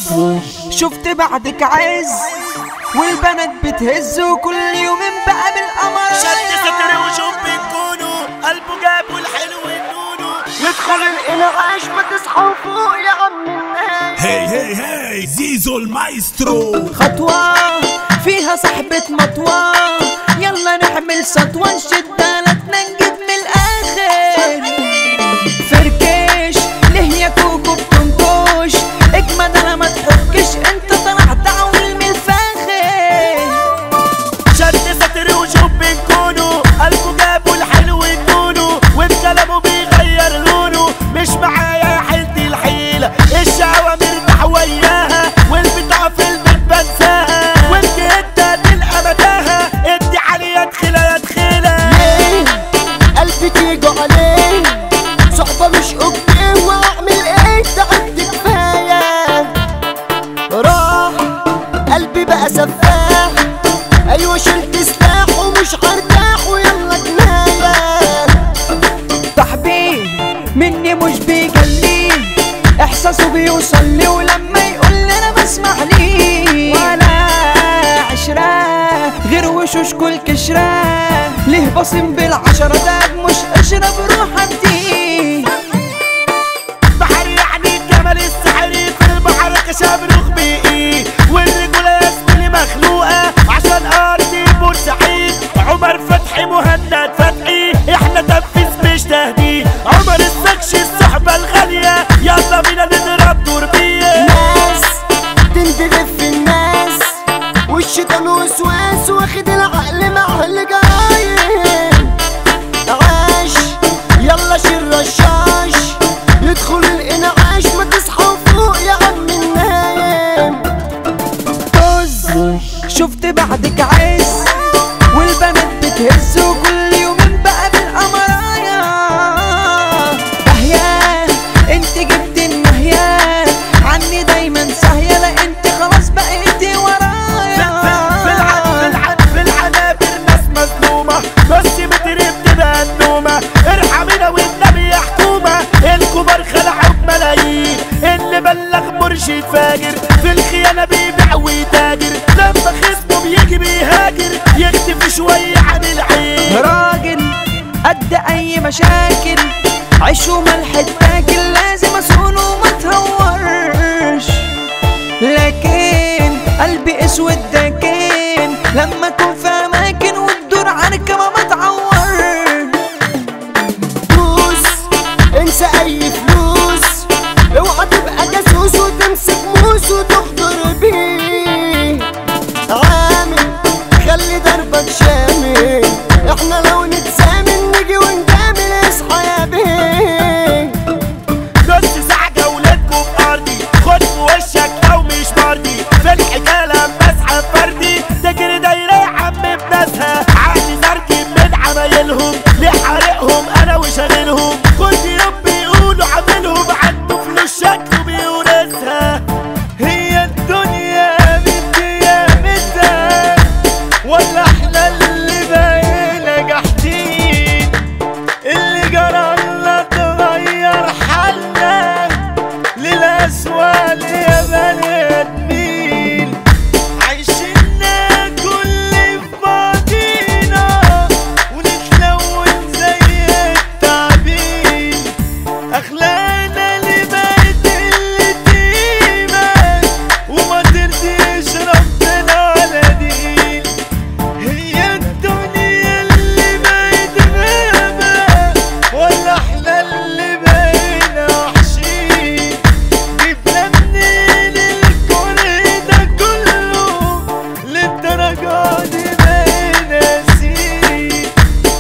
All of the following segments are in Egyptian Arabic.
شفت بعدك عز والبنات بتهز وكل يومين بقى بالقمر شد ستر وشوف بنكونوا قلبه جاب والحلو النونو يدخل الانعاش ما تصحوا فوق يا عم الناس هي هي هي زيزو المايسترو خطوة فيها صحبة مطوة يلا نعمل سطوة نشد دالتنا نجيب من الآخر فركش ليه يا كوكو بتنكش اجمد انا ما تحكش انت طلعت عول من الفاخر شد ستر وشوف بنكونوا قلبه جاب والحلو النونو وبكلامه بيغير لونه مش معايا يا حيلتي الحيلة الشهوة مرتاح وياها والبتاع في البيت بنساها وانت انت تلقى متاهة ادي عليا ادخلها يا ادخلها ليه قلبي تيجوا عليه صحبة مش اوكي واعمل ايه تعبت كفاية راح قلبي بقى سفاح ايوه شلت سلاح ومش هرتاح ويلا جناية صاحبي مني مش بيجلي احساسه بيوصل لي ولما يقول لي انا بسمع ليه ولا عشرة غير وشوش كل كشرة ليه بصم بالعشرة ده مش اشرب روح ابدي بحر يعني الجمل السحري في البحر كشامروخ بيقي والرجولة يا زميلي مخلوقة عشان أرضي بورسعيد عمر فتحي مهند فتحي احنا تنفيذ مش تهديد عمر السكش الصحبة الغالية يلا بينا نضرب توربية ناس تندغف في الناس والشيطان وسواس واخد العقل مع الجايين عاش يلا شيل رشاش يدخل الانعاش ما تصحوا فوق يا عم النايم طز شفت بعدك عز والبنات بتهز وكل يومين بقى بالقمرايا دهيا انت جبت النهيا عني دايما ساهية لا انت خلاص بقيتي ورايا في العن في العن في العنابر ناس مظلومة بس بتريد تبقى النومة ارحمينا والنبي يا حكومة الكبار خلعوا بملايين اللي بلغ مرشد فاجر في الخيانة بيبيع ويتاجر لما خصمه بيجي بيهاجر يختفي شوية عن العين راجل قد اي مشاكل عيش وملح تاكل لازم اسون وما تهورش لكن قلبي اسود داكن لما اكون في اماكن وتدور عنك ما بتعور فلوس انسى اي فلوس اوعى تبقى جاسوس وتمسك موس وتخضر بيه عامل خلي دربك شامل احنا لو نتسامل نيجي ونجامل اصحى يا بيه نص ساعة جولتكم في أرضي خد في وشك لو مش مرضي في الحكاية لما أسحب فردي تجري دايرة يا عم بناسها عقلي زرجي من عمايلهم ليه حارقهم أنا وشاغلهم كل يوم بيقولوا عاملهم عنده فلوس شكله بيورثها هي الدنيا بدي متها ولا احنا اللي بقينا جاحدين اللي جرى لنا تغير حالنا للأسوأ يا بني آدمين عايشيننا كل في بعضينا ونتلون زي التعبين أخلاقنا اللي بقت اللي قيمة وما ترضيش ربنا على دين هي الدنيا اللي بقت غابة ولا احنا اللي بقينا وحشين جبنا منين الكل ده كله للدرجة دي بقينا سين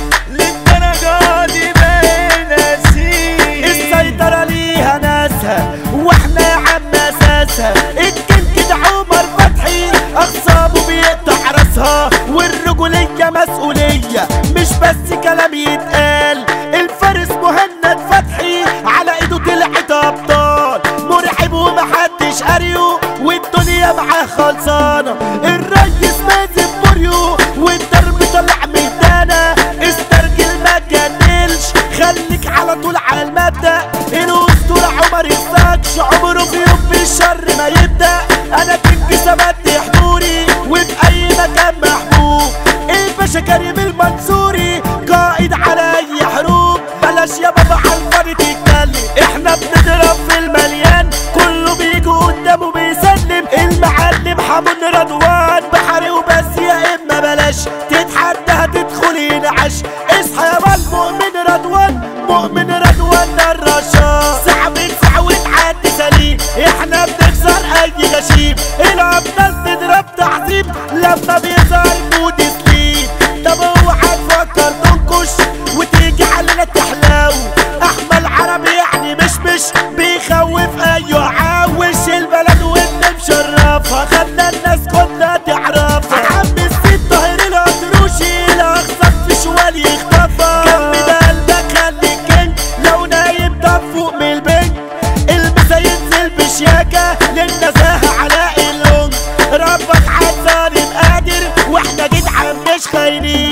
للدرجة دي بقينا سين السيطرة ليها ناسها واحنا يا عم اساسها الكل كده عمر فتحي اخصابه بيقطع راسها والرجولية مسؤولية مش بس كلام يتقال الفارس مهند فتحي على ايده طلعت ابطال مرعب ومحدش قاريه والدنيا معاه خلصانة الريس مازن بوريو والدرب طلع ميدانا استرجل ما تجنلش خليك على طول على المبدأ الاسطورة عمر يهزكش عمره في يوم بالشر ما يبدأ انا كنت ثبت حضوري وفي اي مكان محبوب الباشا كريم المنصوري قائد على اي حروب بلاش يا بابا على الفاضي تتكلم احنا بنضرب في المليان كله بيجي قدامه بيسلم المعلم حمون رضوان بحري وبس يا اما بلاش تتحدى هتدخل ينعش اصحى يا بابا المؤمن رضوان مؤمن رضوان ده الرشاش سحبت سحوت عدي سليم احنا بنكسر اي غشيم الابطال تضرب تعظيم لما بيظهر مود سليم طب اوعى تفكر تنكش وتيجي علينا تحلاو احمد عربي يعني مش مش بيخوف ايوه عاوش البلد وانت مشرفها خدنا الناس كلها تعرفها عم الست طاهر الهدروشي الاخصك في شوال يخطفها جنب ده قلبك خليك كينج لو نايم طب فوق من البنج المسا ينزل بشياكة للنزاهة على اللون ربك عالظالم قادر واحنا جدعان مش خاينين